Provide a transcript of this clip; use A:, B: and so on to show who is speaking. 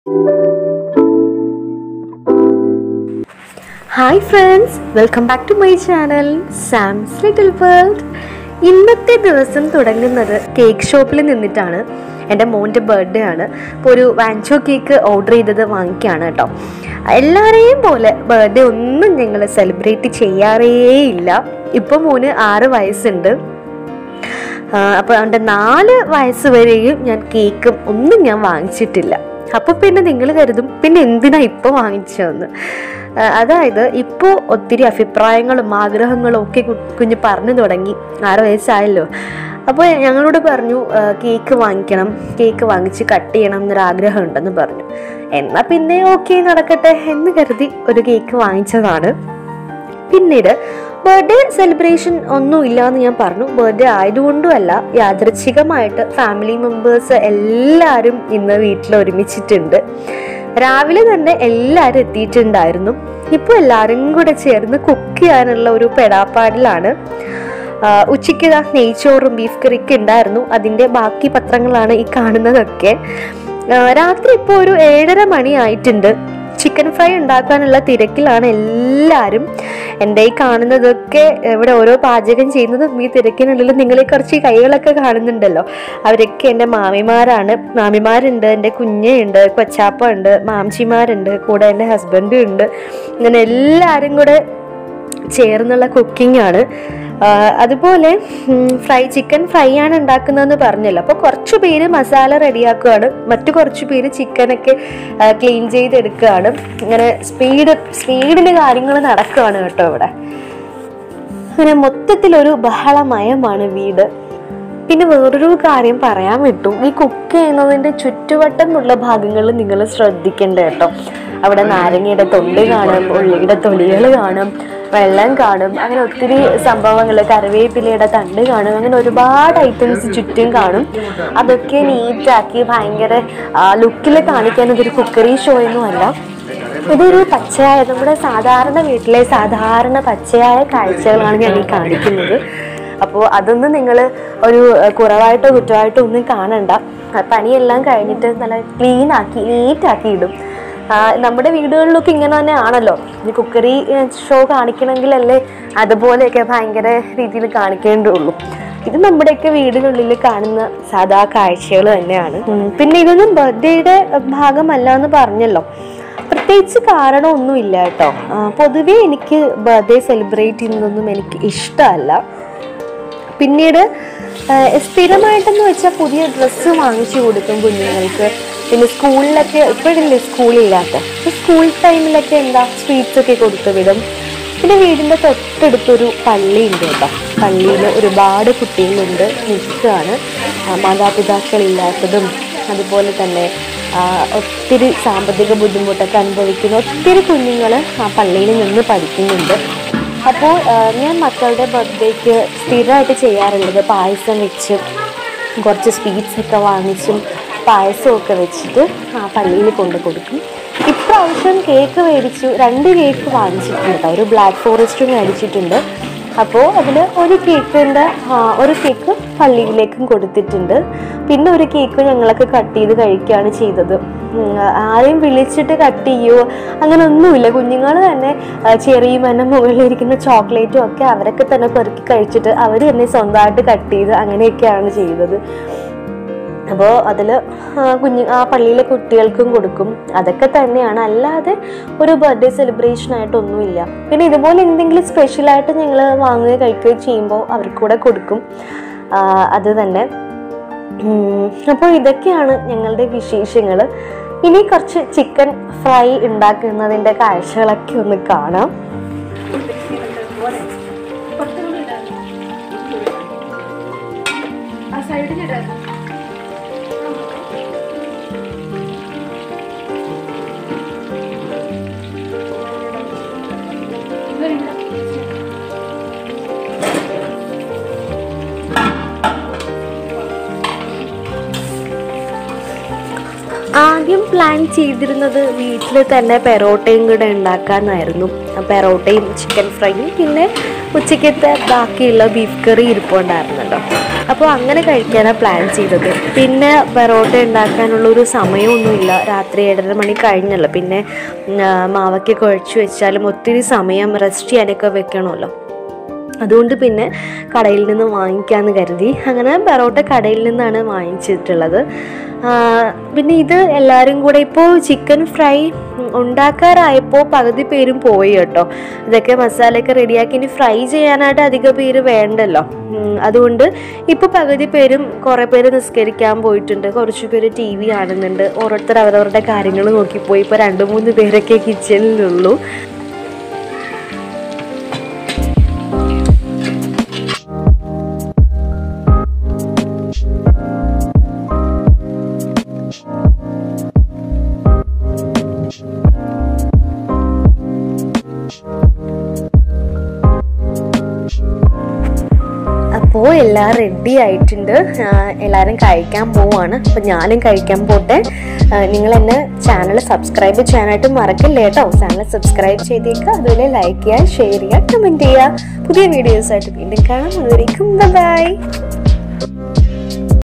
A: Hi friends welcome back to my channel Sam's little world ഇന്നത്തെ ദിവസം തുടങ്ങുന്നത് cake ഷോപ്പിൽ നിന്നിട്ടാണ് എൻ്റെ മോൻ്റെ ബർത്ത്ഡേ ആണ് അപ്പോൾ ഒരു വാൻചോ കേക്ക് ഓർഡർ ചെയ്തത് വാങ്ങിക്കുകയാണ് കേട്ടോ എല്ലാവരെയും പോലെ ബർത്ത്ഡേ ഒന്നും ഞങ്ങൾ സെലിബ്രേറ്റ് ചെയ്യാറേ ഇല്ല ഇപ്പോൾ മോന് ആറ് വയസ്സുണ്ട് അപ്പോൾ അവൻ്റെ നാല് വയസ്സ് വരെയും ഞാൻ കേക്കും ഒന്നും ഞാൻ വാങ്ങിച്ചിട്ടില്ല അപ്പോൾ പിന്നെ നിങ്ങൾ കരുതും പിന്നെ എന്തിനാ ഇപ്പോൾ വാങ്ങിച്ചതെന്ന് ആ, അതായത് ഇപ്പോൾ ഒത്തിരി അഭിപ്രായങ്ങളും ആഗ്രഹങ്ങളും ഒക്കെ കു- കുഞ്ഞ് പറഞ്ഞു തുടങ്ങി ആറ് വയസ്സായല്ലോ അപ്പോൾ ഞങ്ങളോട് പറഞ്ഞു ആ, കേക്ക് വാങ്ങിക്കണം കേക്ക് വാങ്ങിച്ച് കട്ട് ചെയ്യണം എന്നൊരു ആഗ്രഹം ഉണ്ടെന്ന് പറഞ്ഞു എന്നാൽ പിന്നെ ഓക്കെ നടക്കട്ടെ എന്ന് കരുതി ഒരു കേക്ക് വാങ്ങിച്ചതാണ് പിന്നീട് ബർത്ത്ഡേ സെലിബ്രേഷൻ ഒന്നും ഇല്ല എന്ന് ഞാൻ പറഞ്ഞു ബർത്ത്ഡേ ആയതുകൊണ്ടുമല്ല യാദൃച്ഛികമായിട്ട് ഫാമിലി മെമ്പേഴ്സ് എല്ലാവരും ഇന്ന് വീട്ടിൽ ഒരുമിച്ചിട്ടുണ്ട് രാവിലെ തന്നെ എല്ലാവരും എത്തിയിട്ടുണ്ടായിരുന്നു ഇപ്പോൾ എല്ലാവരും കൂടെ ചേർന്ന് കുക്ക് ചെയ്യാനുള്ള ഒരു പെടാപ്പാടിലാണ് ആഹ് ഉച്ചയ്ക്ക് ദാ നെയ്ച്ചോറും ബീഫ് കറിയൊക്കെ ഉണ്ടായിരുന്നു അതിൻ്റെ ബാക്കി പത്രങ്ങളാണ് ഈ കാണുന്നതൊക്കെ ആഹ് രാത്രി ഇപ്പോൾ ഒരു ഏഴര മണി ആയിട്ടുണ്ട് ചിക്കൻ ഫ്രൈ ഉണ്ടാക്കാനുള്ള തിരക്കിലാണ് എല്ലാവരും എൻ്റെ ഈ കാണുന്നതൊക്കെ ഇവിടെ ഓരോ പാചകം ചെയ്യുന്നതും ഈ തിരക്കിനുള്ളിൽ നിങ്ങളെ കുറച്ച് ഈ കൈകളൊക്കെ കാണുന്നുണ്ടല്ലോ അവരൊക്കെ എൻ്റെ മാമിമാരാണ് മാമിമാരുണ്ട് എൻ്റെ കുഞ്ഞുണ്ട് കൊച്ചാപ്പ ഉണ്ട് മാംച്ചിമാരുണ്ട് കൂടെ എൻ്റെ ഹസ്ബൻഡും ഉണ്ട് ഇങ്ങനെ എല്ലാവരും കൂടെ ചേർന്നുള്ള കുക്കിംഗ് ആണ് ആ, അതുപോലെ ഫ്രൈ ചിക്കൻ ഫ്രൈ ആണ് ഉണ്ടാക്കുന്നതെന്ന് പറഞ്ഞല്ലോ അപ്പോൾ കുറച്ച് പേര് മസാല റെഡിയാക്കുകയാണ് മറ്റു കുറച്ച് പേര് ചിക്കനൊക്കെ ക്ലീൻ ചെയ്തെടുക്കുകയാണ് ഇങ്ങനെ സ്പീഡ് സ്പീഡിൽ കാര്യങ്ങൾ നടക്കുകയാണ് കേട്ടോ ഇവിടെ അങ്ങനെ മൊത്തത്തിലൊരു ബഹളമയമാണ് വീട് പിന്നെ വേറൊരു കാര്യം പറയാൻ വിട്ടു ഈ കുക്ക് ചെയ്യുന്നതിൻ്റെ ചുറ്റുവട്ടമുള്ള ഭാഗങ്ങളിൽ നിങ്ങൾ ശ്രദ്ധിക്കേണ്ട കേട്ടോ അവിടെ നാരങ്ങയുടെ തൊണ്ട് കാണും ഉള്ളിയുടെ തൊലികൾ കാണും വെള്ളം കാണും അങ്ങനെ ഒത്തിരി സംഭവങ്ങൾ കറിവേപ്പിലയുടെ തണ്ട് കാണും അങ്ങനെ ഒരുപാട് ഐറ്റംസ് ചുറ്റും കാണും അതൊക്കെ നീറ്റാക്കി ഭയങ്കര ലുക്കിൽ കാണിക്കാൻ ഇതൊരു കുക്കറി ഷോ ഒന്നുമല്ല ഇതൊരു പച്ചയായ നമ്മുടെ സാധാരണ വീട്ടിലെ സാധാരണ പച്ചയായ കാഴ്ചകളാണ് ഞാൻ ഈ കാണിക്കുന്നത് അപ്പോൾ അതൊന്നും നിങ്ങൾ ഒരു ഏഹ്, കുറവായിട്ടോ കുറ്റമായിട്ടോ ഒന്നും കാണണ്ട ആ പണിയെല്ലാം കഴിഞ്ഞിട്ട് നല്ല ക്ലീൻ ആക്കി നീറ്റാക്കി ഇടും ആ, നമ്മുടെ വീടുകളിലൊക്കെ ഇങ്ങനെ തന്നെ ആണല്ലോ ഈ കുക്കറി ഷോ കാണിക്കണമെങ്കിലല്ലേ അതുപോലെയൊക്കെ ഭയങ്കര രീതിയിൽ കാണിക്കേണ്ടുള്ളൂ ഇത് നമ്മുടെയൊക്കെ വീടുകളിൽ കാണുന്ന സാധാ കാഴ്ചകൾ തന്നെയാണ് ഉം. പിന്നെ ഇതൊന്നും ബർത്ത്ഡേയുടെ ഭാഗമല്ല എന്ന് പറഞ്ഞല്ലോ പ്രത്യേകിച്ച് കാരണമൊന്നുമില്ല കേട്ടോ ആ, പൊതുവേ എനിക്ക് ബർത്ത്ഡേ സെലിബ്രേറ്റ് ചെയ്യുന്നതൊന്നും എനിക്ക് ഇഷ്ടമല്ല പിന്നീട് ആ, സ്ഥിരമായിട്ടെന്ന് വെച്ചാൽ പുതിയ ഡ്രസ്സ് വാങ്ങിച്ചു കൊടുക്കും കുഞ്ഞുങ്ങൾക്ക് പിന്നെ സ്കൂളിലൊക്കെ ഇപ്പോഴില്ലേ സ്കൂളില്ലാത്ത അപ്പോൾ സ്കൂൾ ടൈമിലൊക്കെ എന്താ സ്വീറ്റ്സ് ഒക്കെ കൊടുത്തു വിടും പിന്നെ വീടിൻ്റെ തൊട്ടടുത്തൊരു പള്ളിയുണ്ട് കേട്ടോ പള്ളിയിൽ ഒരുപാട് കുട്ടികളുണ്ട് നിൽക്കുകയാണ് ആ, മാതാപിതാക്കളില്ലാത്തതും അതുപോലെ തന്നെ ആ, ഒത്തിരി സാമ്പത്തിക ബുദ്ധിമുട്ടൊക്കെ അനുഭവിക്കുന്ന ഒത്തിരി കുഞ്ഞുങ്ങൾ ആ പള്ളിയിൽ നിന്ന് പഠിക്കുന്നുണ്ട് അപ്പോൾ ആ, ഞാൻ മക്കളുടെ ബർത്ത്ഡേക്ക് സ്ഥിരമായിട്ട് ചെയ്യാറുള്ളത് പായസം വെച്ച് കുറച്ച് സ്വീറ്റ്സ് ഒക്കെ വാങ്ങിച്ചും പായസമൊക്കെ വെച്ചിട്ട് ആ പള്ളിയിൽ കൊണ്ടു കൊടുക്കും ഇപ്രാവശ്യം കേക്ക് മേടിച്ചു രണ്ട് കേക്ക് വാങ്ങിച്ചിട്ടുണ്ട് കേട്ടോ ഒരു ബ്ലാക്ക് ഫോറസ്റ്റും മേടിച്ചിട്ടുണ്ട് അപ്പോൾ അതിൽ ഒരു കേക്കിൻ്റെ ഒരു കേക്ക് പള്ളിയിലേക്കും കൊടുത്തിട്ടുണ്ട് പിന്നെ ഒരു കേക്ക് ഞങ്ങളൊക്കെ കട്ട് ചെയ്ത് കഴിക്കുകയാണ് ചെയ്തത് ഉം, ആരെയും വിളിച്ചിട്ട് കട്ട് ചെയ്യുമോ അങ്ങനെ ഒന്നുമില്ല കുഞ്ഞുങ്ങൾ തന്നെ ചെറിയും എൻ്റെ മുകളിലിരിക്കുന്ന ചോക്ലേറ്റും ഒക്കെ അവരൊക്കെ തന്നെ പെറുക്കി കഴിച്ചിട്ട് അവർ തന്നെ സ്വന്തമായിട്ട് കട്ട് ചെയ്ത് അങ്ങനെയൊക്കെയാണ് ചെയ്തത് അപ്പോൾ അതിൽ കുഞ്ഞു ആ പള്ളിയിലെ കുട്ടികൾക്കും കൊടുക്കും അതൊക്കെ തന്നെയാണ് അല്ലാതെ ഒരു ബർത്ത്ഡേ സെലിബ്രേഷൻ ആയിട്ടൊന്നുമില്ല പിന്നെ ഇതുപോലെ എന്തെങ്കിലും സ്പെഷ്യലായിട്ട് ഞങ്ങൾ വാങ്ങുകയോ കഴിക്കുകയോ ചെയ്യുമ്പോൾ അവർക്ക് കൂടെ കൊടുക്കും ആ, അത് തന്നെ അപ്പോൾ ഇതൊക്കെയാണ് ഞങ്ങളുടെ വിശേഷങ്ങൾ ഇനി കുറച്ച് ചിക്കൻ ഫ്രൈ ഉണ്ടാക്കുന്നതിൻ്റെ കാഴ്ചകളൊക്കെ ഒന്ന് കാണാം ആദ്യം പ്ലാൻ ചെയ്തിരുന്നത് വീട്ടിൽ തന്നെ പെറോട്ടയും കൂടെ ഉണ്ടാക്കാനായിരുന്നു ആ പെറോട്ടയും ചിക്കൻ ഫ്രൈയും പിന്നെ ഉച്ചക്കത്തെ ബാക്കിയുള്ള ബീഫ് കറി ഇരിപ്പുണ്ടായിരുന്നല്ലോ അപ്പോൾ അങ്ങനെ കഴിക്കാനാണ് പ്ലാൻ ചെയ്തത് പിന്നെ പൊറോട്ട ഉണ്ടാക്കാനുള്ള ഒരു സമയമൊന്നുമില്ല രാത്രി ഏഴര മണി കഴിഞ്ഞല്ലോ പിന്നെ ഉം, ആ, മാവൊക്കെ കുഴച്ച് വെച്ചാലും ഒത്തിരി സമയം റെസ്റ്റ് ചെയ്യാനൊക്കെ വെക്കണമല്ലോ അതുകൊണ്ട് പിന്നെ കടയിൽ നിന്ന് വാങ്ങിക്കാമെന്ന് കരുതി അങ്ങനെ പൊറോട്ട കടയിൽ നിന്നാണ് വാങ്ങിച്ചിട്ടുള്ളത് ആ, പിന്നെ ഇത് എല്ലാവരും കൂടെ ഇപ്പോൾ ചിക്കൻ ഫ്രൈ ഉണ്ടാക്കാറായപ്പോൾ പകുതി പേരും പോയി കേട്ടോ ഇതൊക്കെ മസാലയൊക്കെ റെഡിയാക്കി ഇനി ഫ്രൈ ചെയ്യാനായിട്ട് അധിക പേര് വേണ്ടല്ലോ ഉം, അതുകൊണ്ട് ഇപ്പോൾ പകുതി പേരും കുറേ പേര് നിസ്കരിക്കാൻ പോയിട്ടുണ്ട് കുറച്ച് പേര് ടി വി കാണുന്നുണ്ട് ഓരോരുത്തർ അവരവരുടെ കാര്യങ്ങൾ നോക്കിപ്പോയി ഇപ്പോൾ രണ്ട് മൂന്ന് പേരൊക്കെ കിച്ചണിലുള്ളൂ അപ്പോൾ എല്ലാം റെഡി ആയിട്ടുണ്ട് ആ, എല്ലാവരും കഴിക്കാൻ പോവാണ് അപ്പോൾ ഞാനും കഴിക്കാൻ പോട്ടെ ആ, നിങ്ങൾ എന്നെ ചാനൽ സബ്സ്ക്രൈബ് ചെയ്യാനായിട്ട് മറക്കില്ല കേട്ടോ ചാനൽ സബ്സ്ക്രൈബ് ചെയ്തേക്കുക അതുപോലെ ലൈക്ക് ചെയ്യുക ഷെയർ ചെയ്യുക കമൻറ്റ് ചെയ്യുക പുതിയ വീഡിയോസായിട്ട് വീണ്ടും കാണാം അതുവരേക്കും ബൈ